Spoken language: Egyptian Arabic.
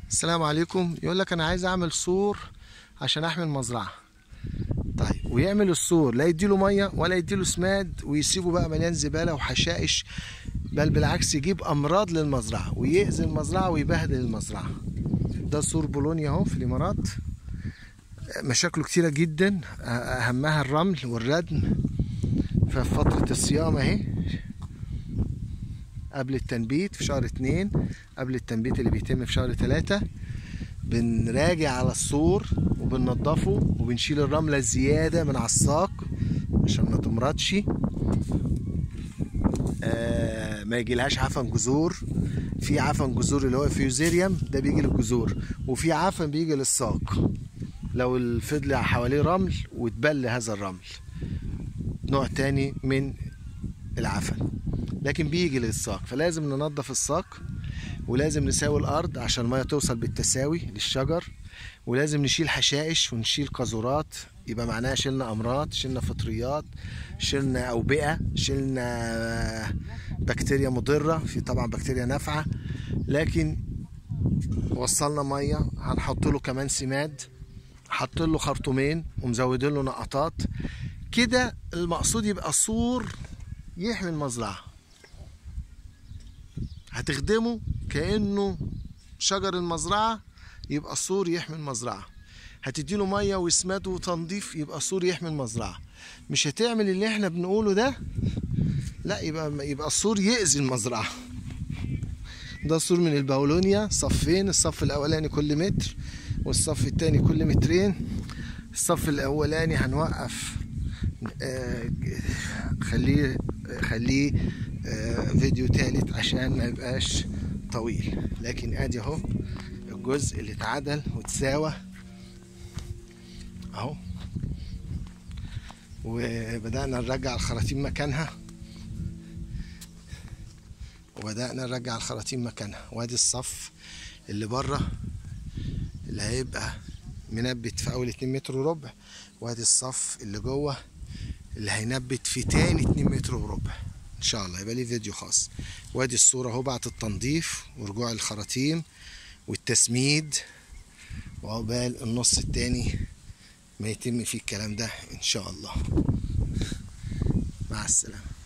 السلام عليكم يقول لك انا عايز اعمل سور عشان احمي المزرعه طيب ويعمل السور لا يديله ميه ولا يديله سماد ويسيبه بقى مليان زباله وحشائش بل بالعكس يجيب امراض للمزرعه ويأذي المزرعه ويبهدل المزرعه ده سور بولونيا اهو في الامارات مشاكله كتيره جدا اهمها الرمل والردم ففي فتره الصيام اهي قبل التنبيت في شهر اتنين قبل التنبيت اللي بيتم في شهر تلاتة بنراجع على السور وبننضفه وبنشيل الرملة الزيادة من على الساق عشان ما تمرضش آه ما يجيلهاش عفن جذور في عفن جذور اللي هو فيوزيريوم ده بيجي للجذور وفي عفن بيجي للساق لو الفضل حواليه رمل وتبل هذا الرمل نوع تاني من العفن لكن بيجي للساق فلازم ننظف الساق ولازم نساوي الارض عشان الميه توصل بالتساوي للشجر ولازم نشيل حشائش ونشيل قاذورات يبقى معناها شلنا امراض شلنا فطريات شلنا اوبئه شلنا بكتيريا مضره في طبعا بكتيريا نافعه لكن وصلنا ميه هنحط له كمان سماد حط له خرطومين ومزودين له نقطات كده المقصود يبقى سور يحمي المزرعه هتخدمه كانه شجر المزرعه يبقى سور يحمي المزرعه هتديله ميه واسماد وتنظيف يبقى سور يحمي المزرعه مش هتعمل اللي احنا بنقوله ده لا يبقى يبقى السور يأذي المزرعه ده سور من الباولونيا صفين الصف الاولاني كل متر والصف التاني كل مترين الصف الاولاني هنوقف آه خليه خليه آه فيديو تالت عشان ما يبقاش طويل لكن ادي اهو الجزء اللي اتعدل وتساوى اهو وبدأنا نرجع الخراطيم مكانها وبدأنا نرجع الخراطيم مكانها وادي الصف اللي بره اللي هيبقى منبت في اول اتنين متر وربع وادي الصف اللي جوه اللي هينبت في تاني اتنين متر وربع ان شاء الله يبقى ليه فيديو خاص وادي الصورة اهو بعد التنظيف ورجوع الخراطيم والتسميد وعقبال النص التاني ما يتم فيه الكلام ده ان شاء الله مع السلامه